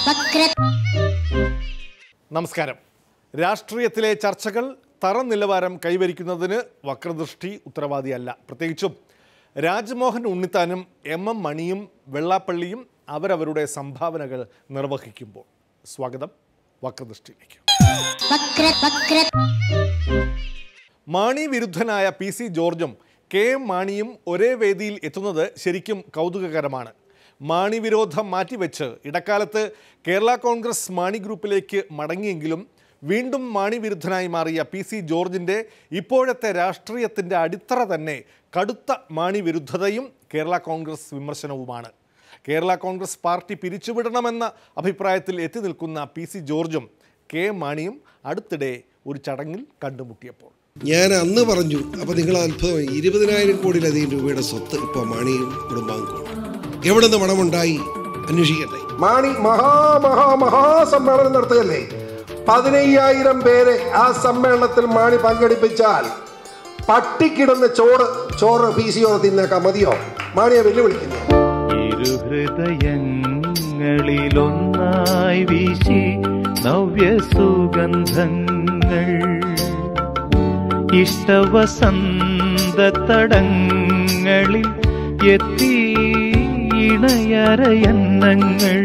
വക്ര നമസ്കാരം രാഷ്ട്രീയത്തിലെ ചർച്ചകൾ തറ നിലവാരം കൈവരിക്കുന്നതിന് വക്രദൃഷ്ടി ഉത്തരവാദിയല്ല പ്രത്യേകിച്ചും രാജ്മോഹൻ ഉണ്ണിത്താനും എം എം മണിയും വെള്ളാപ്പള്ളിയും അവരവരുടെ സംഭാവനകൾ നിർവഹിക്കുമ്പോൾ സ്വാഗതം വക്രദൃഷ്ടിയിലേക്ക് വക്ര വക്ര മാണി വിരുദ്ധനായ പി സി ജോർജും കെ എം മാണിയും ഒരേ വേദിയിൽ എത്തുന്നത് ശരിക്കും കൗതുകകരമാണ് മാണി വിരോധം മാറ്റിവെച്ച് ഇടക്കാലത്ത് കേരള കോൺഗ്രസ് മാണി ഗ്രൂപ്പിലേക്ക് മടങ്ങിയെങ്കിലും വീണ്ടും മാണി വിരുദ്ധനായി മാറിയ പി സി ജോർജിൻ്റെ ഇപ്പോഴത്തെ രാഷ്ട്രീയത്തിൻ്റെ അടിത്തറ തന്നെ കടുത്ത മാണി വിരുദ്ധതയും കേരള കോൺഗ്രസ് വിമർശനവുമാണ് കേരള കോൺഗ്രസ് പാർട്ടി പിരിച്ചുവിടണമെന്ന അഭിപ്രായത്തിൽ എത്തി നിൽക്കുന്ന പി സി ജോർജും കെ എം മാണിയും അടുത്തിടെ ഒരു ചടങ്ങിൽ കണ്ടുമുട്ടിയപ്പോൾ ഞാൻ അന്ന് പറഞ്ഞു അപ്പോൾ നിങ്ങൾ അത്ഭുതമായി ഇരുപതിനായിരം കോടിയിലധികം രൂപയുടെ സ്വത്ത് ഇപ്പോൾ മാണിയും കുടുംബാംഗവും എവിടെ നിന്ന് പണമുണ്ടായി അന്വേഷിക്കട്ടെ മാണി മഹാ മഹാ മഹാസമ്മേളനം നടത്തുകയല്ലേ പതിനയ്യായിരം പേരെ ആ സമ്മേളനത്തിൽ മാണി പങ്കെടുപ്പിച്ചാൽ പട്ടിക്കിടുന്ന ചോറ് ചോറ് പി സി ഓർ തിന്നേക്കാം മതിയോ മാണിയെ വെല്ലുവിളിക്കുന്നു ഇരുഹൃദയങ്ങളിലൊന്നായി വീശി നവ്യസുഗന്ധങ്ങൾ ഇഷ്ടവസന്തടങ്ങളിൽ എത്തി ഇണയരയന്നങ്ങൾ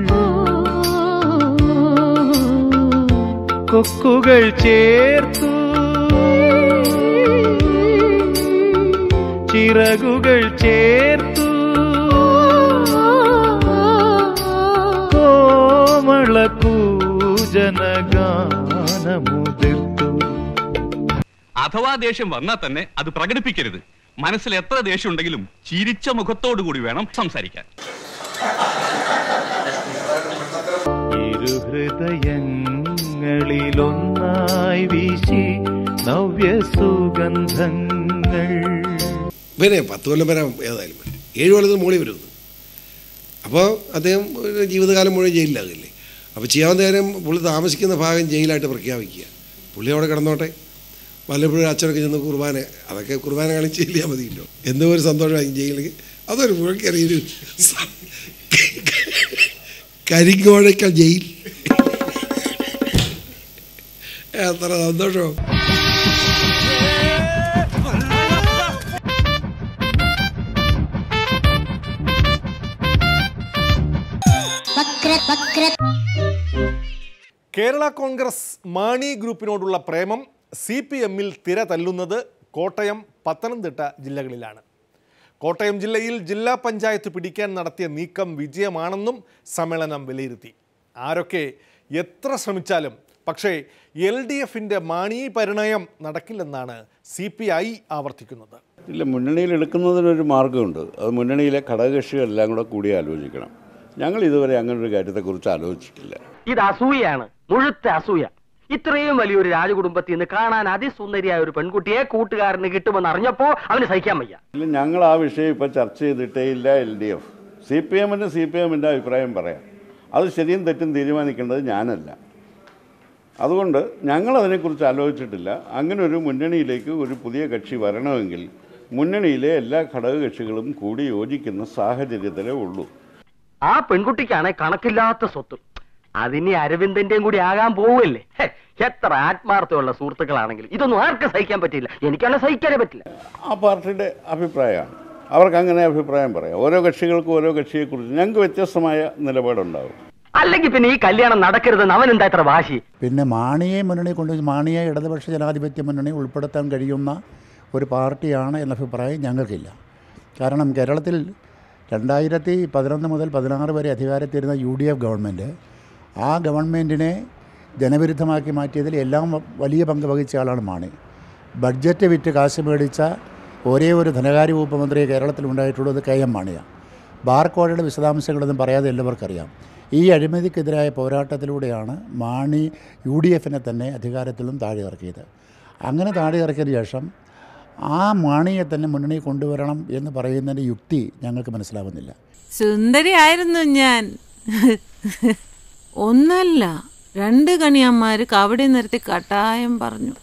കൊക്കുകൾ ചേർത്തു ചിറകുകൾ ചേർത്തു കോമള കൂജനഗാനമുതിർത്തു അഥവാ ദേഷ്യം വന്നാൽ തന്നെ അത് പ്രകടിപ്പിക്കരുത് മനസ്സിൽ എത്ര ദേഷ്യം ഉണ്ടെങ്കിലും ചിരിച്ച മുഖത്തോടു കൂടി വേണം സംസാരിക്കാൻ ഇരുഹൃദയങ്ങളിലൊന്നായി വീശി നവ്യസുഗന്ധങ്ങൾ പിന്നെ പത്ത് കൊല്ലം വരാൻ ഏതായാലും മതി ഏഴ് കൊല്ലത്തിന് മുകളിൽ വരുമെന്ന് അപ്പോൾ അദ്ദേഹം ഒരു ജീവിതകാലം മുഴുവൻ ജയിലിലാകില്ലേ അപ്പോൾ ചെയ്യാവുന്ന കാര്യം പുള്ളി താമസിക്കുന്ന ഭാഗം ജയിലായിട്ട് പ്രഖ്യാപിക്കുക പുള്ളി അവിടെ കിടന്നോട്ടെ വല്ലപ്പോഴും അച്ഛനൊക്കെ ചെന്ന് കുർബാന അതൊക്കെ കുർബാന കാണിച്ച് ചെല്ലിയാൽ മതിയല്ലോ എന്തോ ഒരു സന്തോഷമായി ജയിലിൽ അതൊരു പുഴക്കറിയൊരു കരിങ്കോഴക്കൽ ജയിൽ എത്ര സന്തോഷം വക്ര വക്ര കേരള കോൺഗ്രസ് മാണി ഗ്രൂപ്പിനോടുള്ള പ്രേമം സി പി എമ്മിൽ തിര തല്ലുന്നത് കോട്ടയം പത്തനംതിട്ട ജില്ലകളിലാണ് കോട്ടയം ജില്ലയിൽ ജില്ലാ പഞ്ചായത്ത് പിടിക്കാൻ നടത്തിയ നീക്കം വിജയമാണെന്നും സമ്മേളനം വിലയിരുത്തി ആരൊക്കെ എത്ര ശ്രമിച്ചാലും പക്ഷേ എൽ ഡി എഫിൻ്റെ മാണി പരിണയം നടക്കില്ലെന്നാണ് സി പി ഐ ആവർത്തിക്കുന്നത് ഇല്ല മുന്നണിയിൽ എടുക്കുന്നതിനൊരു മാർഗമുണ്ട് അത് മുന്നണിയിലെ ഘടകകക്ഷികളെല്ലാം കൂടെ കൂടി ആലോചിക്കണം ഞങ്ങൾ ഇതുവരെ അങ്ങനെ ഒരു കാര്യത്തെക്കുറിച്ച് ആലോചിച്ചിട്ടില്ല ഇത് അസൂയാണ് മുഴുത്ത അസൂയ ഇത്രയും വലിയൊരു രാജകുടുംബത്തിൽ നിന്ന് കാണാൻ അതിസുന്ദരിയായ ഒരു പെൺകുട്ടിയെ കൂട്ടുകാരന് കിട്ടുമെന്ന് അറിഞ്ഞപ്പോ അവന് സഹിക്കാൻ വയ്യ ഇല്ല ഞങ്ങൾ ആ വിഷയം ഇപ്പോൾ ചർച്ച ചെയ്തിട്ടേ ഇല്ല L D F C P എമ്മിന് സി പി എമ്മിൻ്റെ അഭിപ്രായം പറയാം അത് ശരിയും തെറ്റും തീരുമാനിക്കേണ്ടത് ഞാനല്ല അതുകൊണ്ട് ഞങ്ങൾ അതിനെക്കുറിച്ച് ആലോചിച്ചിട്ടില്ല അങ്ങനെ ഒരു മുന്നണിയിലേക്ക് ഒരു പുതിയ കക്ഷി വരണമെങ്കിൽ മുന്നണിയിലെ എല്ലാ ഘടകകക്ഷികളും കൂടി യോജിക്കുന്ന സാഹചര്യത്തിലേ ഉള്ളൂ ആ പെൺകുട്ടിക്കാണ് കണക്കില്ലാത്ത സ്വത്ത് അതിനി അരവിന്ദന്റെയും കൂടി ആകാൻ പോവല്ലേ ഹെ, എത്ര ആത്മാർത്ഥമുള്ള സുഹൃത്തുക്കളാണെങ്കിൽ ഇതൊന്നും ആർക്കും സഹിക്കാൻ പറ്റില്ല എനിക്കാണ് സഹിക്കാനേ പറ്റില്ല ആ പാർട്ടിയുടെ അഭിപ്രായമാണ് അവർക്ക് അങ്ങനെ അഭിപ്രായം പറയാം ഓരോ കക്ഷികൾക്കും ഓരോ കക്ഷിയെക്കുറിച്ച് ഞങ്ങൾക്ക് വ്യത്യസ്തമായ നിലപാടുണ്ടാവും അല്ലെങ്കിൽ പിന്നെ ഈ കല്യാണം നടക്കരുതെന്ന് അവൻ എന്താ ഇത്ര വാശി പിന്നെ മാണിയെ മുന്നണി കൊണ്ട് മാണിയെ ഇടതുപക്ഷ ജനാധിപത്യ മുന്നണി ഉൾപ്പെടുത്താൻ കഴിയുന്ന ഒരു പാർട്ടിയാണ് എന്ന അഭിപ്രായം ഞങ്ങൾക്കില്ല കാരണം കേരളത്തിൽ രണ്ടായിരത്തി പതിനൊന്ന് മുതൽ പതിനാറ് വരെ അധികാരത്തിരുന്ന യു ഡി എഫ് ഗവൺമെൻറ് ആ ഗവൺമെൻറ്റിനെ ജനവിരുദ്ധമാക്കി മാറ്റിയതിൽ എല്ലാം വ- വലിയ പങ്ക് വഹിച്ച ആളാണ് മാണി ബഡ്ജറ്റ് വിറ്റ് കാശ് മേടിച്ച ഒരേ ഒരു ധനകാര്യ വകുപ്പ് മന്ത്രി കേരളത്തിൽ ഉണ്ടായിട്ടുള്ളത് കെ എം മാണിയാണ് ബാർക്കോഴയുടെ വിശദാംശങ്ങളൊന്നും പറയാതെ എല്ലാവർക്കും അറിയാം ഈ അഴിമതിക്കെതിരായ പോരാട്ടത്തിലൂടെയാണ് മാണി യു ഡി എഫിനെ തന്നെ അധികാരത്തിൽ നിന്നും താഴെ ഇറക്കിയത് അങ്ങനെ താഴെ ഇറക്കിയതിന് ശേഷം ആ മാണിയെ തന്നെ മുന്നണി കൊണ്ടുവരണം എന്ന് പറയുന്നതിൻ്റെ യുക്തി ഞങ്ങൾക്ക് മനസ്സിലാവുന്നില്ല സുന്ദരിയായിരുന്നു ഞാൻ ഒന്നല്ല രണ്ട് കണിയന്മാര് കവടി നിർത്തി കട്ടായം പറഞ്ഞു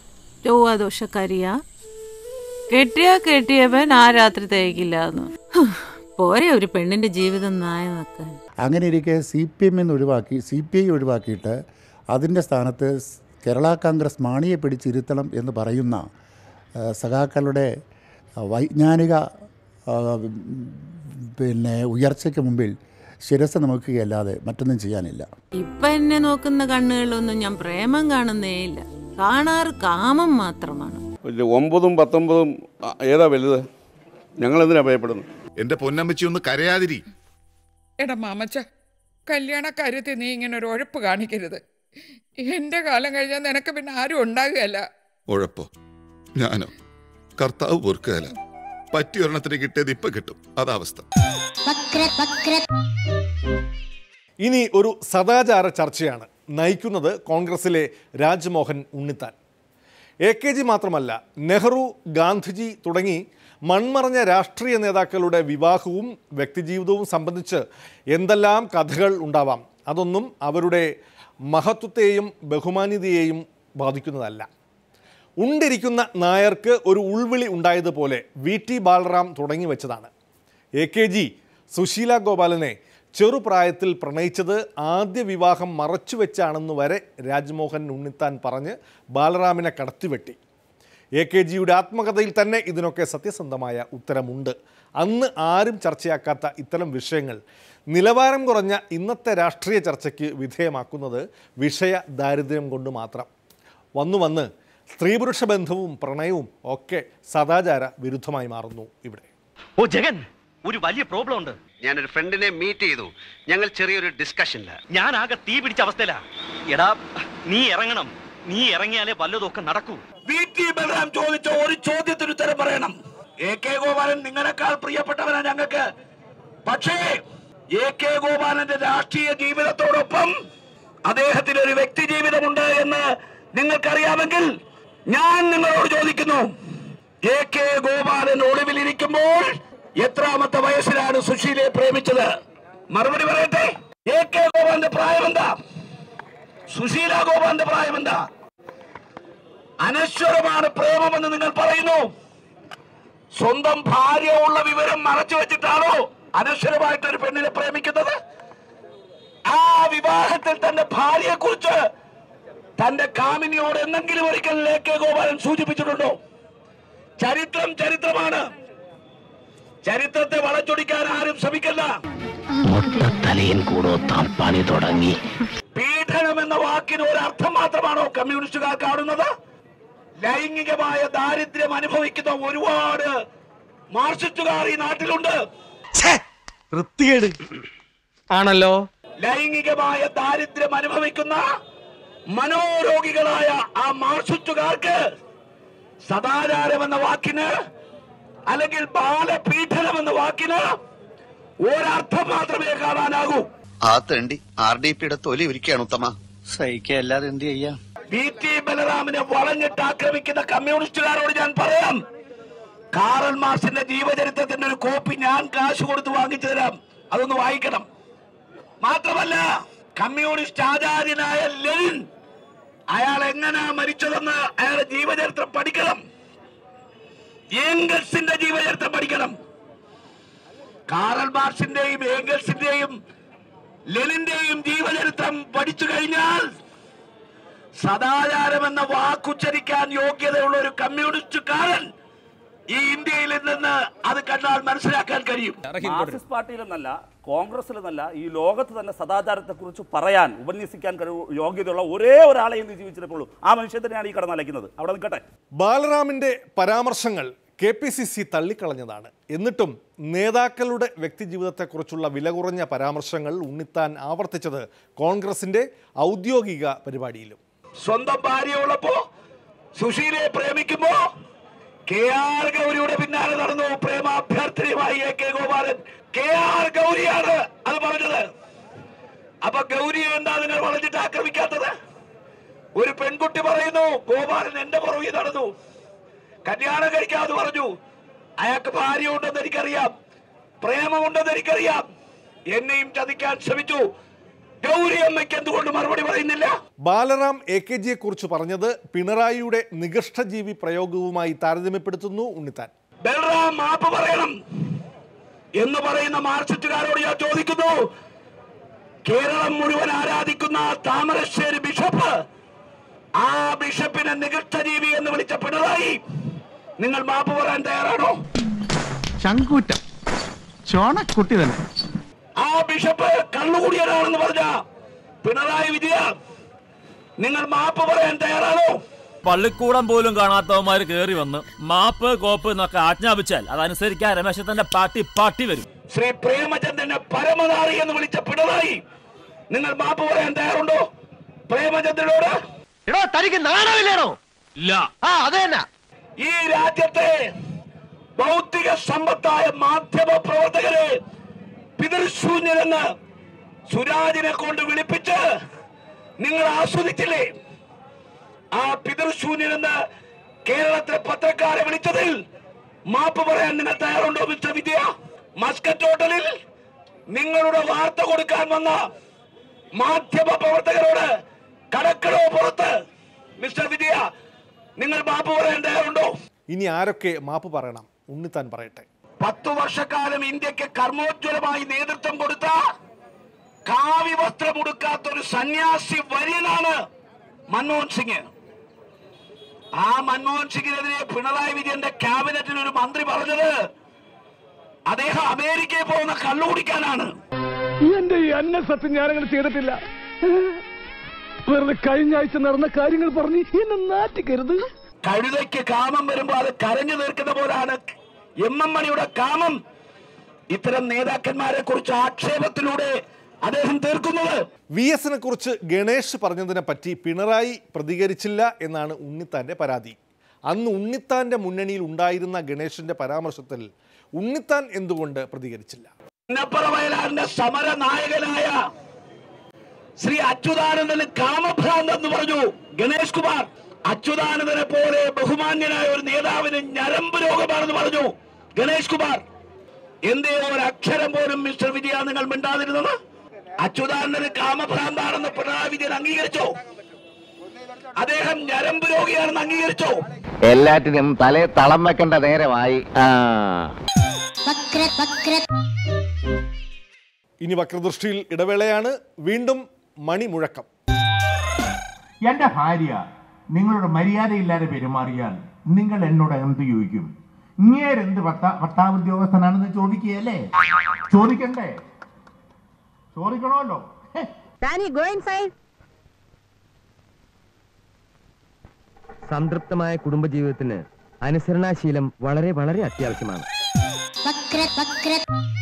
ചൊവ്വാദോഷക്കാരിയാ കെട്ടിയാ കെട്ടിയവൻ ആ രാത്രി തേക്കില്ലാന്ന് പോരെ ഒരു പെണ്ണിന്റെ ജീവിതം നായ നോക്കാൻ അങ്ങനെ ഇരിക്കെ സി പി എമ്മിൽ ഒഴിവാക്കി സി പി ഐ ഒഴിവാക്കിയിട്ട് അതിൻ്റെ സ്ഥാനത്ത് സ് കേരള കോൺഗ്രസ് മാണിയെ പിടിച്ചിരുത്തണം എന്ന് പറയുന്ന ആ, സഖാക്കളുടെ ആ, വൈജ്ഞാനിക ആ, പിന്നെ ഉയർച്ചയ്ക്ക് മുമ്പിൽ ശിരസ് നോക്കുകയല്ലാതെ മറ്റൊന്നും ചെയ്യാനില്ല ഇപ്പൊ എന്നെ നോക്കുന്ന കണ്ണുകളിലൊന്നും ഞാൻ പ്രേമം കാണുന്നേ ഇല്ല കാണാറ് കാമം മാത്രമാണ് ഇത് ഒമ്പതും പത്തൊമ്പതും ആ, ഏതാ വലുത് ഞങ്ങൾ എന്തിനാ ഭയപ്പെടുന്നു എന്റെ പൊന്നമ്മച്ചി ഒന്ന് കരയാതിരി എടാ മാമച്ച കല്യാണ കാര്യത്തിൽ നീ ഇങ്ങനെ ഒരു ഉഴപ്പ് കാണിക്കരുത് എന്റെ കാലം കഴിഞ്ഞാൽ നിനക്ക് പിന്നെ ആരും ഉണ്ടാകുകയല്ല ഉഴപ്പോ ഞാനോ കർത്താവ് പൊറുക്കുകയല്ല പറ്റിയ ഒരെണ്ണത്തിന് കിട്ടിയത് ഇപ്പൊ കിട്ടും അതാവസ്ഥ വക്ര വക്ര ഇനി ഒരു സദാചാര ചർച്ചയാണ് നയിക്കുന്നത് കോൺഗ്രസിലെ Rajmohan Unnithan A K G മാത്രമല്ല നെഹ്റു ഗാന്ധിജി തുടങ്ങി മൺമറഞ്ഞ രാഷ്ട്രീയ നേതാക്കളുടെ വിവാഹവും വ്യക്തിജീവിതവും സംബന്ധിച്ച് എന്തെല്ലാം കഥകൾ ഉണ്ടാവാം അതൊന്നും അവരുടെ മഹത്വത്തെയും ബഹുമാന്യതയെയും ബാധിക്കുന്നതല്ല ഉണ്ടിരിക്കുന്ന നായർക്ക് ഒരു ഉൾവിളി ഉണ്ടായതുപോലെ വി ടി ബാലറാം തുടങ്ങി വെച്ചതാണ് എ കെ ജി സുശീല ഗോപാലനെ ചെറുപ്രായത്തിൽ പ്രണയിച്ചത് ആദ്യ വിവാഹം മറച്ചുവെച്ചാണെന്ന് വരെ രാജ്മോഹൻ ഉണ്ണിത്താൻ പറഞ്ഞ് ബാലറാമിനെ കടത്തിവെട്ടി എ കെ ജിയുടെ ആത്മകഥയിൽ തന്നെ ഇതിനൊക്കെ സത്യസന്ധമായ ഉത്തരമുണ്ട് അന്ന് ആരും ചർച്ചയാക്കാത്ത ഇത്തരം വിഷയങ്ങൾ നിലവാരം കുറഞ്ഞ ഇന്നത്തെ രാഷ്ട്രീയ ചർച്ചയ്ക്ക് വിധേയമാക്കുന്നത് വിഷയ ദാരിദ്ര്യം കൊണ്ട് മാത്രം വന്നു വന്ന് സ്ത്രീപുരുഷ ബന്ധവും പ്രണയവും ഒക്കെ സദാചാര വിരുദ്ധമായി മാറുന്നു ഇവിടെ ഓ ജഗൻ ഒരു വലിയ പ്രോബ്ലം ഉണ്ട് ഞാനൊരു ഫ്രണ്ടിനെ മീറ്റ് ചെയ്തു ഞങ്ങൾ ചെറിയൊരു ഡിസ്കഷനില്ല ഞാൻ ആകെ തീ പിടിച്ച അവസ്ഥയിലാ എടാ നീ ഇറങ്ങണം നീ ഇറങ്ങിയാലേ വല്ലതൊക്കെ നടക്കൂ വി ടി ബലറാം ചോദിച്ച ഒരു ചോദ്യത്തിന് ഉത്തരം പറയണം എ കെ ഗോപാലൻ നിങ്ങളെക്കാൾ പ്രിയപ്പെട്ടവനാ ഞങ്ങൾക്ക് പക്ഷേ എ കെ ഗോപാലന്റെ രാഷ്ട്രീയ ജീവിതത്തോടൊപ്പം അദ്ദേഹത്തിന് ഒരു വ്യക്തി ജീവിതമുണ്ട് എന്ന് നിങ്ങൾക്കറിയാമെങ്കിൽ ഞാൻ നിങ്ങളോട് ചോദിക്കുന്നു എ കെ ഗോപാലൻ ഒളിവിലിരിക്കുമ്പോൾ എത്രാമത്തെ വയസ്സിലാണ് സുശീലയെ പ്രേമിച്ചത് മറുപടി പറയട്ടെ എ കെ ഗോപാലന്റെ പ്രായം എന്താ സുശീല ഗോപാലന്റെ പ്രായം എന്താ അനശ്വരമാണ് പ്രേമമെന്ന് നിങ്ങൾ പറയുന്നു സ്വന്തം ഭാര്യ ഉള്ള വിവരം മറച്ചു വെച്ചിട്ടാണോ അനശ്വരമായിട്ട് ഒരു പെണ്ണിനെ പ്രേമിക്കുന്നത് ആ വിവാഹത്തിൽ തന്റെ ഭാര്യയെ കുറിച്ച് തന്റെ കാമിനിയോട് എന്തെങ്കിലും ഒരിക്കൽ എ കെ ഗോപാലൻ സൂചിപ്പിച്ചിട്ടുണ്ടോ ചരിത്രം ചരിത്രമാണ് ചരിത്രത്തെ വളച്ചൊടിക്കാൻ ആരും ശ്രമിക്കല്ല തലയും കൂടോ താൻ പണി തുടങ്ങി പീഡനം എന്ന വാക്കിന് ഒരു അർത്ഥം മാത്രമാണോ കമ്മ്യൂണിസ്റ്റുകാർ കാണുന്നത് ലൈംഗികമായ ദാരിദ്ര്യം അനുഭവിക്കുന്ന ഒരുപാട് മാർക്സിസ്റ്റുകാർ ഈ നാട്ടിലുണ്ട് വൃത്തികേട് ആണല്ലോ ലൈംഗികമായ ദാരിദ്ര്യം അനുഭവിക്കുന്ന മനോരോഗികളായ ആ മാർക്സിസ്റ്റുകാർക്ക് സദാചാരം എന്ന വാക്കിന് അല്ലെങ്കിൽ ബാലപീഡനം എന്ന വാക്കിന് ഒരർത്ഥം മാത്രമേ കാണാനാകൂ ആ തേണ്ടി ആർ ഡി പിയുടെ തൊലി ഒരുക്കുകയാണ് ഉത്തമ സഹിക്കല്ലാതെ എന്ത് ചെയ്യാം പി ടി ബലറാമിനെ വളഞ്ഞിട്ട് ആക്രമിക്കുന്ന കമ്മ്യൂണിസ്റ്റുകാരോട് ഞാൻ പറയാം കാറൽ മാർസിന്റെ ജീവചരിത്രത്തിന്റെ ഒരു കോപ്പി ഞാൻ കാശ് കൊടുത്ത് വാങ്ങിച്ചു തരാം അതൊന്ന് വായിക്കണം മാത്രമല്ല കമ്മ്യൂണിസ്റ്റ് ആചാര്യനായ ലെനിൻ അയാൾ എങ്ങനെയാ മരിച്ചതെന്ന് അയാളുടെ ജീവചരിത്രം പഠിക്കണം ഏംഗൽസിന്റെ ജീവചരിത്രം പഠിക്കണം കാറൽ മാർക്സിന്റെയും ഏംഗൽസിന്റെയും ലെനിന്റെയും ജീവചരിത്രം പഠിച്ചു കഴിഞ്ഞാൽ സദാചാരം എന്ന വാക്കുച്ചരിക്കാൻ യോഗ്യതയുള്ള ഒരു കമ്മ്യൂണിസ്റ്റുകാരൻ ഈ ഇന്ത്യയിൽ നിന്ന് അത് കണ്ടാൽ മനസ്സിലാക്കാൻ കഴിയും മാർക്സിസ്റ്റ് പാർട്ടിയിൽ നിന്നല്ല കോൺഗ്രസിൽ നിന്നല്ല ഈ ലോകത്ത് തന്നെ സദാചാരത്തെ കുറിച്ച് പറയാൻ ഉപന്യസിക്കാൻ കഴിവ് യോഗ്യതയുള്ള ഒരേ ഒരാളെ ഇന്ന് ജീവിച്ചിട്ടുള്ളൂ ആ മനുഷ്യൻ തന്നെയാണ് ഈ കടന്നലയ്ക്കുന്നത് അവിടെ നിൽക്കട്ടെ ബാലറാമിൻ്റെ പരാമർശങ്ങൾ കെ പി സി സി തള്ളിക്കളഞ്ഞതാണ് എന്നിട്ടും നേതാക്കളുടെ വ്യക്തിജീവിതത്തെക്കുറിച്ചുള്ള വില കുറഞ്ഞ പരാമർശങ്ങൾ ഉണ്ണിത്താൻ ആവർത്തിച്ചത് കോൺഗ്രസിൻ്റെ ഔദ്യോഗിക പരിപാടിയിലും സ്വന്തം ഭാര്യ ഉള്ളപ്പോ സുശീലയെ പ്രേമിക്കുമ്പോ കെ ആർ ഗൗരിയുടെ പിന്നാലെ നടന്നു പ്രേമാഭ്യർത്ഥനയുമായി A K Gopalan K R ഗൗരിയാണ് അത് പറഞ്ഞത് അപ്പൊ ഗൗരിയെ എന്താ നിങ്ങൾ വളഞ്ഞിട്ട് ആക്രമിക്കാത്തത് ഒരു പെൺകുട്ടി പറയുന്നു ഗോപാലൻ എന്റെ പുറകെ നടന്നു കല്യാണം കഴിക്കാതെ പറഞ്ഞു അയാൾക്ക് ഭാര്യ ഉണ്ടെന്ന് എനിക്കറിയാം പ്രേമമുണ്ടെന്ന് എനിക്കറിയാം എന്നെയും ചതിക്കാൻ ശ്രമിച്ചു ഗൗരി അമ്മയ്ക്ക് എന്തുകൊണ്ട് മറുപടി പറയുന്നില്ല ബാലറാം എ കെ ജിയെ കുറിച്ച് പറഞ്ഞത് പിണറായിയുടെ നികഷ്ടജീവി പ്രയോഗവുമായി താരതമ്യപ്പെടുത്തുന്നു ഉണ്ണിത്താൻ ബൽറാം മാപ്പ് പറയണം എന്ന് പറയുന്ന മാർക്സിസ്റ്റുകാരോട് ഞാൻ ചോദിക്കുന്നു കേരളം മുഴുവൻ ആരാധിക്കുന്ന താമരശ്ശേരി ബിഷപ്പ് ആ ബിഷപ്പിനെ നികൃഷ്ടജീവി എന്ന് വിളിച്ച പിണറായി നിങ്ങൾ മാപ്പ് പറയാൻ തയ്യാറാണോ ശങ്കൂറ്റം ചോണക്കുട്ടി തന്നെ ആ ബിഷപ്പ് കള്ളുകുടിയനാണെന്ന് പറഞ്ഞ പിണറായി വിജയൻ നിങ്ങൾ മാപ്പ് പറയാൻ തയ്യാറാണോ പള്ളിക്കൂടം പോലും കാണാത്തവന്മാര് കേറി വന്ന് മാപ്പ് കോപ്പ് എന്നൊക്കെ ആജ്ഞാപിച്ചാൽ അതനുസരിക്കാൻ രമേശത്തിന്റെ പാട്ടി പാട്ടി വരും ശ്രീ പ്രേമചന്ദ്രനെ പരമനാറി എന്ന് വിളിച്ച പിണറായി നിങ്ങൾ മാപ്പ് പറയാൻ തയ്യാറുണ്ടോ പ്രേമചന്ദ്രനോട് എടോ തനിക്ക് നാണമില്ലേണോ ഇല്ല ആ അത് തന്നെ ഈ രാജ്യത്തെ ഭൗതിക സമ്പത്തായ മാധ്യമ പ്രവർത്തകരെ പിതൃശൂന്യരെന്ന് സുരാജിനെ കൊണ്ട് വിളിപ്പിച്ച് നിങ്ങൾ ആസ്വദിച്ചില്ലേ ആ പിതൃശൂന്യനെന്ന് കേരളത്തിലെ പത്രക്കാരെ വിളിച്ചതിൽ മാപ്പ് പറയാൻ നിങ്ങൾ തയ്യാറുണ്ടോ മിസ്റ്റർ വിജയ മസ്കറ്റ് ഹോട്ടലിൽ നിങ്ങളുടെ വാർത്ത കൊടുക്കാൻ വന്ന മാധ്യമ പ്രവർത്തകരോട് കടക്കടോ പുറത്ത് മിസ്റ്റർ വിജയ നിങ്ങൾ മാപ്പ് പറയാൻ തയ്യാറുണ്ടോ ഇനി ആരൊക്കെ മാപ്പ് പറയണം ഉണ്ണിത്താൻ പറയട്ടെ പത്തു വർഷക്കാലം ഇന്ത്യക്ക് കർമ്മോജ്വലമായി നേതൃത്വം കൊടുത്ത കാവി വസ്ത്രമുടുക്കാത്ത ഒരു സന്യാസി വര്യനാണ് മൻമോഹൻ സിംഗ് ആ മൻമോഹൻ സിംഗിനെതിരെ പിണറായി വിജയന്റെ ക്യാബിനറ്റിൽ ഒരു മന്ത്രി പറഞ്ഞത് അദ്ദേഹം അമേരിക്കയിൽ പോകുന്ന കള്ളു കുടിക്കാനാണ് എന്റെ ഈ അന്ന സത്യം ഞാനങ്ങനെ ചെയ്തിട്ടില്ല വെറുതെ കഴിഞ്ഞ ആഴ്ച നടന്ന കാര്യങ്ങൾ പറഞ്ഞ് എന്നെ നാറ്റിക്കരുത് കഴുതയ്ക്ക് കാമം വരുമ്പോൾ അത് കരഞ്ഞു തീർക്കുന്ന പോലാണ് എം എം മണിയുടെ കാമം ഇത്തരം നേതാക്കന്മാരെ കുറിച്ച് ആക്ഷേപത്തിലൂടെ അദ്ദേഹം തീർക്കുന്നത് വി എസിനെ കുറിച്ച് ഗണേഷ് പറഞ്ഞതിനെ പറ്റി പിണറായി പ്രതികരിച്ചില്ല എന്നാണ് ഉണ്ണിത്താന്റെ പരാതി അന്ന് ഉണ്ണിത്താന്റെ മുന്നണിയിൽ ഉണ്ടായിരുന്ന ഗണേഷിന്റെ പരാമർശത്തിൽ ഉണ്ണിത്താൻ എന്തുകൊണ്ട് പ്രതികരിച്ചില്ല പുന്നപ്പറ വയലാറിന്റെ സമര നായകനായ ശ്രീ അച്യുതാനന്ദന് കാമഭ്രാന്ത് എന്ന് പറഞ്ഞു ഗണേഷ് കുമാർ അച്യുതാനന്ദനെ പോലെ ബഹുമാന്യനായ ഒരു നേതാവിന് ഞരമ്പ് രോഗമാണെന്ന് പറഞ്ഞു ഗണേഷ് കുമാർ എന്തേ ഒരു അക്ഷരം പോലും മിസ്റ്റർ വിജയ നിങ്ങൾ മിണ്ടാതിരുന്നത് അച്യുതാനന്ദന് കാമഭ്രാന്താണെന്ന് പിണറായി വിജയൻ അംഗീകരിച്ചോ അദ്ദേഹം ഞരമ്പ് രോഗിയാണെന്ന് അംഗീകരിച്ചോ എല്ലാറ്റിനും തലേ തളം വെക്കേണ്ട നേരമായി ആ വക്ര വക്ര ഇനി വക്രദൃഷ്ടിയിൽ ഇടവേളയാണ് വീണ്ടും മണിമുഴക്കം എന്റെ ഭാര്യ നിങ്ങളോട് മര്യാദയില്ലാതെ പെരുമാറിയാൽ നിങ്ങൾ എന്നോട് എന്ത് ചോദിക്കും ഇങ്ങേരെന്ത് പത്താ പത്താം ഉദ്യോഗസ്ഥനാണെന്ന് ചോദിക്കുകയല്ലേ ചോദിക്കണ്ടേ ചോദിക്കണമല്ലോ സംതൃപ്തമായ കുടുംബജീവിതത്തിന് അനുസരണാശീലം വളരെ വളരെ അത്യാവശ്യമാണ് വക്ര വക്ര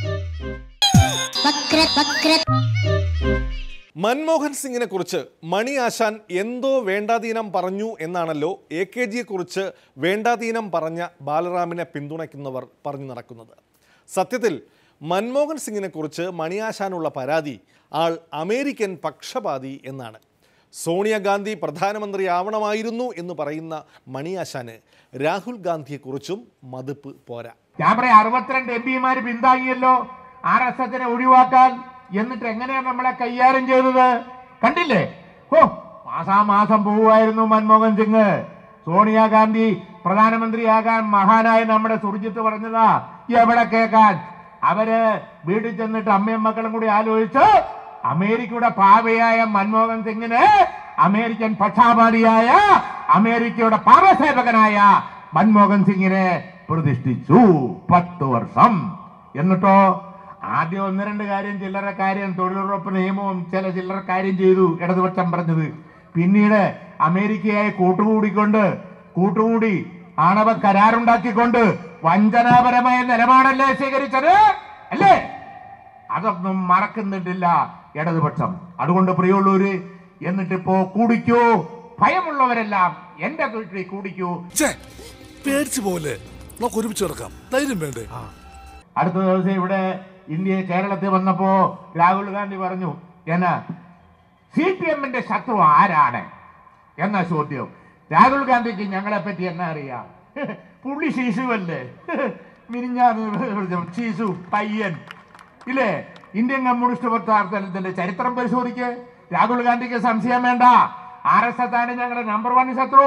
വക്ര വക്ര മൻമോഹൻ സിംഗിനെ കുറിച്ച് മണി ആശാൻ എന്തോ വേണ്ടാതീനം പറഞ്ഞു എന്നാണല്ലോ എ കെ ജിയെ കുറിച്ച് വേണ്ടാതീനം പറഞ്ഞ ബാലറാമിനെ പിന്തുണയ്ക്കുന്നവർ പറഞ്ഞു നടക്കുന്നത് സത്യത്തിൽ മൻമോഹൻ സിംഗിനെ കുറിച്ച് മണിയാശാനുള്ള പരാതി ആൾ അമേരിക്കൻ പക്ഷപാതി എന്നാണ് സോണിയാഗാന്ധി പ്രധാനമന്ത്രിയാവണമായിരുന്നു എന്ന് പറയുന്ന മണിയാശാന് രാഹുൽ ഗാന്ധിയെക്കുറിച്ചും മതിപ്പ് പോരാ ഞാൻ പറയാം അറുപത്തിരണ്ട് എം പിമാര് പിന്താങ്ങിയല്ലോ ആർ എസ് എസിനെ ഒഴിവാക്കാൻ എന്നിട്ട് എങ്ങനെയാ നമ്മളെ കൈകാര്യം ചെയ്തത് കണ്ടില്ലേ ഓ മാസാമാസം പോവുമായിരുന്നു മൻമോഹൻ സിംഗ് സോണിയാഗാന്ധി പ്രധാനമന്ത്രിയാകാൻ മഹാനായ നമ്മുടെ സുർജിത്ത് പറഞ്ഞതാ എവിടെ കേൾക്കാൻ അവര് വീട്ടിൽ ചെന്നിട്ട് അമ്മയും മക്കളും കൂടി ആലോചിച്ച് അമേരിക്കയുടെ പാവയായ മൻമോഹൻ സിംഗിന് അമേരിക്കൻ പക്ഷാപാതിയായ അമേരിക്കയുടെ പാപസേവകനായ മൻമോഹൻ സിംഗിനെ പ്രതിഷ്ഠിച്ചു പത്ത് വർഷം എന്നിട്ടോ ആദ്യം ഒന്ന് രണ്ട് കാര്യം ചില്ലറ കാര്യം തൊഴിലുറപ്പ് നിയമവും ചില ചില്ലറ കാര്യം ചെയ്തു ഇടതുപക്ഷം പറഞ്ഞത് പിന്നീട് അമേരിക്കയായി കൂട്ടുകൂടിക്കൊണ്ട് കൂട്ടുകൂടി ആണവ കരാറുണ്ടാക്കിക്കൊണ്ട് വഞ്ചനാപരമായ നിലപാടല്ലേ സ്വീകരിച്ചത് അല്ലേ അതൊന്നും മറക്കുന്നിട്ടില്ല ഇടതുപക്ഷം അതുകൊണ്ട് പ്രിയമുള്ളവര് എന്നിട്ടിപ്പോ കൂടിക്കൂ ഭയമുള്ളവരെല്ലാം എന്റെ വീട്ടിൽ കൂടിക്കൂ പേടിച്ചു പോലെ നമുക്ക് ഒരുമിച്ച് കിടക്കാം ധൈര്യം വേണ്ടേ അടുത്ത ദിവസം ഇവിടെ ഇന്ത്യ കേരളത്തിൽ വന്നപ്പോ രാഹുൽ ഗാന്ധി പറഞ്ഞു എന്നാ സി പി എമ്മിന്റെ ശത്രു ആരാണ് എന്ന ചോദ്യം രാഹുൽ ഗാന്ധിക്ക് ഞങ്ങളെ പറ്റി എന്നാ അറിയാം പുള്ളി ശിശുവല്ലേ മിനിഞ്ഞാന്ന് ശിശു പയ്യൻ ഇല്ലേ ഇന്ത്യൻ കമ്മ്യൂണിസ്റ്റ് പ്രവർത്തനത്തിന്റെ ചരിത്രം പരിശോധിക്ക് രാഹുൽ ഗാന്ധിക്ക് സംശയം വേണ്ട ആർ എസ് എസ് ആണ് ഞങ്ങളുടെ നമ്പർ വൺ ശത്രു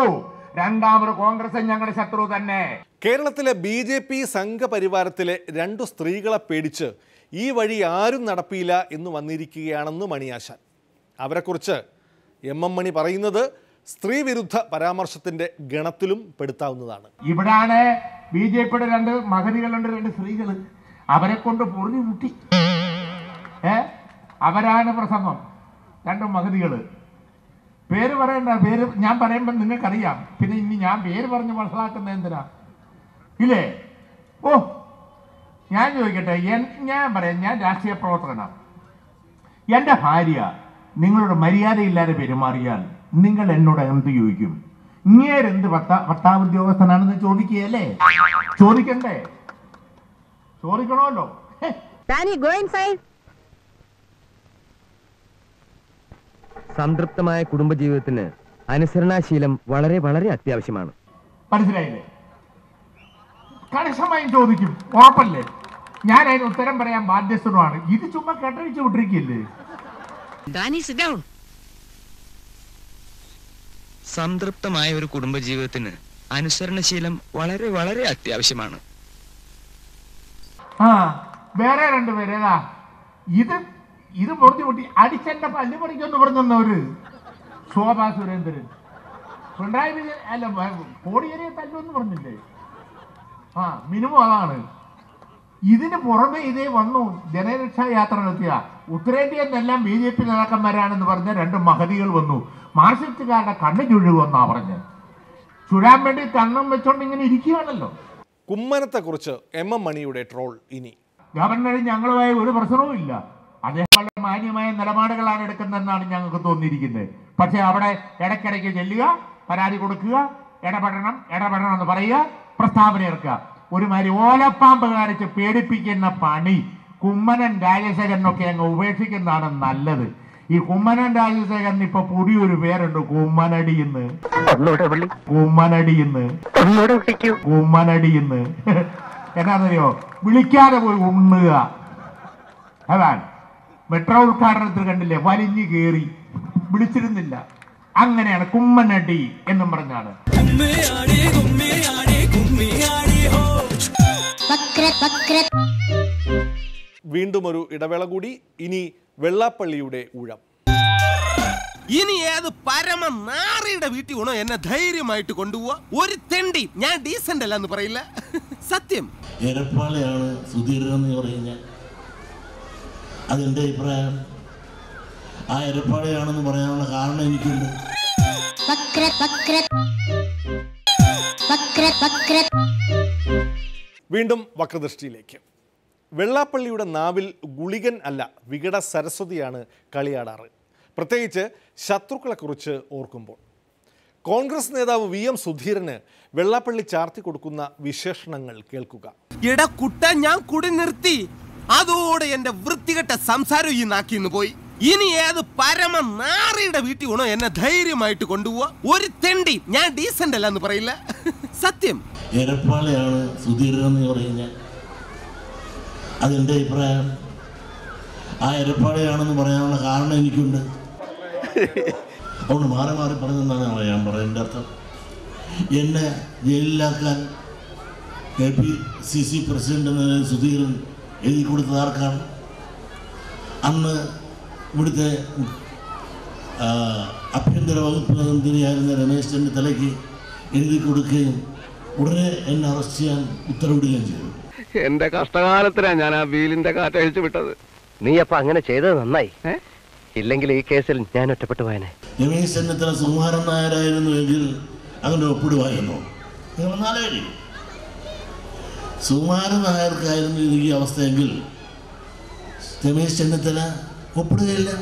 രണ്ടാമത് കോൺഗ്രസ് ഞങ്ങളുടെ ശത്രു തന്നെ കേരളത്തിലെ ബി ജെ പി സംഘപരിവാരത്തിലെ രണ്ടു സ്ത്രീകളെ പേടിച്ച് ഈ വഴി ആരും നടപ്പില്ല എന്ന് വന്നിരിക്കുകയാണെന്ന് മണിയാശാൻ അവരെക്കുറിച്ച് എം എം മണി പറയുന്നത് സ്ത്രീവിരുദ്ധ പരാമർശത്തിന്റെ ഗണത്തിലും പെടുത്താവുന്നതാണ് ഇവിടാണ് ബി ജെ പിയുടെ രണ്ട് മഹതികളുണ്ട് രണ്ട് സ്ത്രീകൾ അവരെ കൊണ്ട് പൊറിഞ്ഞു മുട്ടി ഏ അവരാണ് പ്രസംഗം രണ്ട് മഹതികൾ പേര് പറയണ്ട പേര് ഞാൻ പറയുമ്പോൾ നിങ്ങൾക്കറിയാം പിന്നെ ഇനി ഞാൻ പേര് പറഞ്ഞ് മനസ്സിലാക്കുന്ന എന്തിനാ ഇല്ലേ ഓ ഞാൻ ചോദിക്കട്ടെ എൻ- ഞാൻ പറയാം ഞാൻ രാഷ്ട്രീയ പ്രവർത്തകനാണ് എൻ്റെ ഭാര്യ നിങ്ങളോട് മര്യാദയില്ലാതെ പെരുമാറിയാൽ നിങ്ങൾ എന്നോട് എന്ത് ചോദിക്കും ഇങ്ങേരെന്ത് ഭർത്താ ഭർത്താവ് ഉദ്യോഗസ്ഥനാണെന്ന് ചോദിക്കുകയല്ലേ ചോദിക്കണ്ടേ ചോദിക്കണമല്ലോ സംതൃപ്തമായ കുടുംബജീവിതത്തിന് അനുസരണാശീലം വളരെ വളരെ അത്യാവശ്യമാണ് മനസ്സിലായില്ലേ കണിശമായും ചോദിക്കും ഉറപ്പല്ലേ ഞാൻ അതിന് ഉത്തരം പറയാൻ ബാധ്യസ്ഥനുമാണ് ഇത് ചുമ്മാ കെട്ടഴിച്ചു വിട്ടിരിക്കില്ലേ സംതൃപ്തമായ ഒരു കുടുംബജീവിതത്തിന് അനുസരണശീലം വളരെ വളരെ അത്യാവശ്യമാണ് ആ വേറെ രണ്ടുപേര് ഏതാ ഇത് ഇത് മുറിഞ്ഞു മുട്ടി അടിച്ചെന്റെ പല്ല് പറിക്കൊന്ന് പറഞ്ഞവര് ശോഭാ സുരേന്ദ്രൻ പിണറായി വിജയൻ അല്ല വ- കോടിയേരിയെ തല്ലുമെന്ന് പറഞ്ഞില്ലേ ആ മിനിമം അതാണ് ഇതിന് പുറമെ ഇതേ വന്നു ജനരക്ഷാ യാത്ര നടത്തിയ ഉത്തരേന്ത്യയിൽ നിന്നെല്ലാം ബി ജെ പി നേതാക്കന്മാരാണെന്ന് പറഞ്ഞ രണ്ട് മഹതികൾ വന്നു മാർക്സിസ്റ്റുകാരുടെ കണ്ണു ചുഴുകുമെന്നാ പറഞ്ഞത് ചുഴാൻ വേണ്ടി കണ്ണും വെച്ചോണ്ട് ഇങ്ങനെ ഇരിക്കുകയാണല്ലോ കുമ്മനത്തെക്കുറിച്ച് എം എം മണിയുടെ ട്രോൾ ഇനി ഗവർണർ ഞങ്ങളുമായി ഒരു പ്രശ്നവും ഇല്ല അദ്ദേഹം വളരെ മാന്യമായ നിലപാടുകളാണ് എടുക്കുന്നതെന്നാണ് ഞങ്ങൾക്ക് തോന്നിയിരിക്കുന്നത് പക്ഷേ അവിടെ ഇടയ്ക്കിടയ്ക്ക് ചെല്ലുക പരാതി കൊടുക്കുക ഇടപെടണം ഇടപെടണം എന്ന് പറയുക പ്രസ്താവന ഇറക്കുക ഒരുമാതിരി ഓലപ്പാമ്പ് കാണിച്ച് പേടിപ്പിക്കുന്ന പണി കുമ്മനൻ രാജശേഖരനൊക്കെ അങ്ങ് ഉപേക്ഷിക്കുന്നതാണ് നല്ലത് ഈ കുമ്മനൻ രാജശേഖരൻ ഇപ്പൊ പുതിയൊരു പേരുണ്ട് കുമ്മനടി എന്ന് കുമ്മനടി എന്ന് കുമ്മനടി എന്ന് എന്നാന്നറിയോ വിളിക്കാതെ പോയി ഉണ്ണുക അതാണ് മെട്രോ ഉദ്ഘാടനത്തിൽ കണ്ടില്ലേ വലിഞ്ഞു കയറി വിളിച്ചിരുന്നില്ല അങ്ങനെയാണ് കുമ്മനടി എന്നും പറഞ്ഞാണ് വീണ്ടും ഒരു ഇടവേള കൂടി ഇനി വെള്ളാപ്പള്ളിയുടെ ഊഴം ഇനി ഏത് പരമ നാറിയുടെ വീട്ടിൽ വേണോ എന്നെ ധൈര്യമായിട്ട് കൊണ്ടുപോവാ ഒരു തെണ്ടി ഞാൻ ഡീസന്റ് അല്ല എന്ന് പറയില്ല സത്യം എരപ്പാളയാണ് സുധീരൻ എന്ന് പറയുന്നത് അതെൻ്റെ അഭിപ്രായം ആ എരപ്പാളയാണെന്ന് പറയാനുള്ള കാരണം എനിക്കുണ്ട് വീണ്ടും വക്രദൃഷ്ടിയിലേക്ക് വെള്ളാപ്പള്ളിയുടെ നാവിൽ ഗുളികൻ അല്ല വികട സരസ്വതിയാണ് കളിയാടാറ് പ്രത്യേകിച്ച് ശത്രുക്കളെക്കുറിച്ച് ഓർക്കുമ്പോൾ കോൺഗ്രസ് നേതാവ് വി എം സുധീരന് വെള്ളാപ്പള്ളി ചാർത്തി കൊടുക്കുന്ന വിശേഷണങ്ങൾ കേൾക്കുക എടാ കുട്ട ഞാൻ കുടി നിർത്തി അതോടെ എന്റെ വൃത്തികെട്ട സംസാരം ഈ നാക്കിന്ന് പോയി ഇനി ഏത് പരമ നാറിയുടെ വീട്ടിൽ വേണോ എന്നെ ധൈര്യമായിട്ട് കൊണ്ടുപോവാ ഒരു തെണ്ടി ഞാൻ ഡീസന്റ് അല്ല എന്ന് പറയില്ല സത്യം എരപ്പാളയാണ് സുധീരൻ എന്ന് പറയുന്നത് അതെൻ്റെ അഭിപ്രായം ആ എരപ്പാളയാണെന്ന് പറയാനുള്ള കാരണം എനിക്കുണ്ട് അതുകൊണ്ട് മാറി മാറി പറഞ്ഞെന്നാണ് ഞാൻ പറയുന്നതിൻ്റെ അർത്ഥം എന്നെ ജയിലിലാക്കാൻ K P C C president എന്ന നിലയിൽ സുധീരൻ എഴുതി കൊടുത്തത് ആർക്കാണ് അന്ന് ഇവിടുത്തെ ആ, ആഭ്യന്തര വകുപ്പ് മന്ത്രിയായിരുന്ന രമേശ് ചെന്നിത്തലയ്ക്ക് എഴുതി കൊടുക്കുകയും ഉടനെ എന്നെ അറസ്റ്റ് ചെയ്യാൻ ഉത്തരവിടുകയും ചെയ്തു എന്റെ കഷ്ടകാലത്തിനാ ഞാൻ ആ വീലിന്റെ കാറ്റഴിച്ചു വിട്ടത് നീ അപ്പൊ അങ്ങനെ ചെയ്തത് നന്നായി ഇല്ലെങ്കിൽ ഈ കേസിൽ ഞാൻ ഒറ്റപ്പെട്ടു പോയനെ രമേശ് ചെന്നിത്തല സുകുമാരൻ നായരായിരുന്നു എങ്കിൽ അങ്ങനെ ഒപ്പിടുമായിരുന്നു നിങ്ങൾ ഒന്നാലോചിക്കും സുകുമാരൻ നായർക്കായിരുന്നു ഇത് ഈ അവസ്ഥയെങ്കിൽ രമേശ് ചെന്നിത്തല ഒപ്പിടുകയില്ല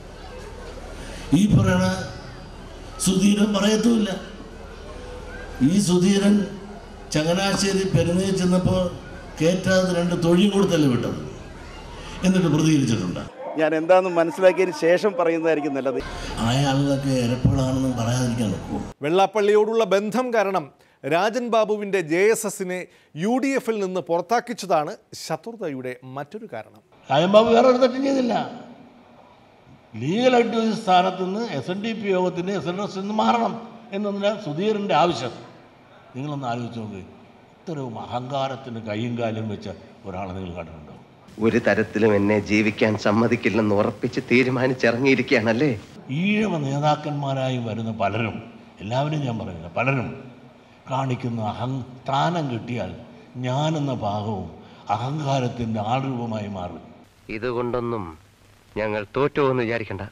ഈ പറയണ സുധീരൻ പറയത്തുമില്ല ഈ സുധീരൻ ചങ്ങനാശ്ശേരി പെരുന്നയിൽ ചെന്നപ്പോൾ കയറ്റാതെ രണ്ട് തൊഴിൽ കൊടുത്തല്ലേ വിട്ടത് എന്നിട്ട് പ്രതികരിച്ചിട്ടുണ്ട് ഞാൻ എന്താണെന്ന് മനസ്സിലാക്കിയതിന് ശേഷം പറയുന്നതായിരിക്കും നല്ലത് ആയ ആളുകളൊക്കെ ഇരപ്പുകളാണെന്ന് പറയാതിരിക്കാൻ നോക്കൂ വെള്ളാപ്പള്ളിയോടുള്ള ബന്ധം കാരണം രാജൻ ബാബുവിൻ്റെ ജെ എസ് എസിനെ യു ഡി എഫിൽ നിന്ന് പുറത്താക്കിച്ചതാണ് ശത്രുതയുടെ മറ്റൊരു കാരണം കായംബാബു വേറെ ഒരു തെറ്റും ചെയ്തില്ല ലീഗൽ അഡ്വൈസ് സ്ഥാനത്ത് നിന്ന് എസ് എൻ ഡി പി യോഗത്തിൻ്റെ എസ് എൻ എസ് നിന്ന് മാറണം എന്നതിന് സുധീറിൻ്റെ ആവശ്യം നിങ്ങളൊന്ന് ആലോചിച്ച് നോക്ക് ഇത്രയും അഹങ്കാരത്തിന് കൈയും കാലും വെച്ച ഒരാളെ നിങ്ങൾ കണ്ടിട്ടുണ്ടോ ഒരു തരത്തിലും എന്നെ ജീവിക്കാൻ സമ്മതിക്കില്ലെന്ന് ഉറപ്പിച്ച് തീരുമാനിച്ചിറങ്ങിയിരിക്കുകയാണല്ലേ ഈഴവ നേതാക്കന്മാരായി വരുന്ന പലരും എല്ലാവരും ഞാൻ പറയുന്നില്ല പലരും കാണിക്കുന്ന അഹം സ്ഥാനം കിട്ടിയാൽ ഞാനെന്ന ഭാഗവും അഹങ്കാരത്തിൻ്റെ ആൾരൂപമായി മാറും ഇതുകൊണ്ടൊന്നും ഞങ്ങൾ തോറ്റു എന്ന് വിചാരിക്കണ്ട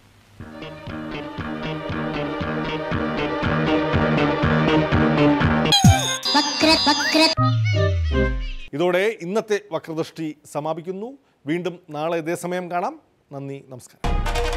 വക്ര വക്ര ഇതോടെ ഇന്നത്തെ വക്രദൃഷ്ടി സമാപിക്കുന്നു വീണ്ടും നാളെ ഇതേ സമയം കാണാം നന്ദി നമസ്കാരം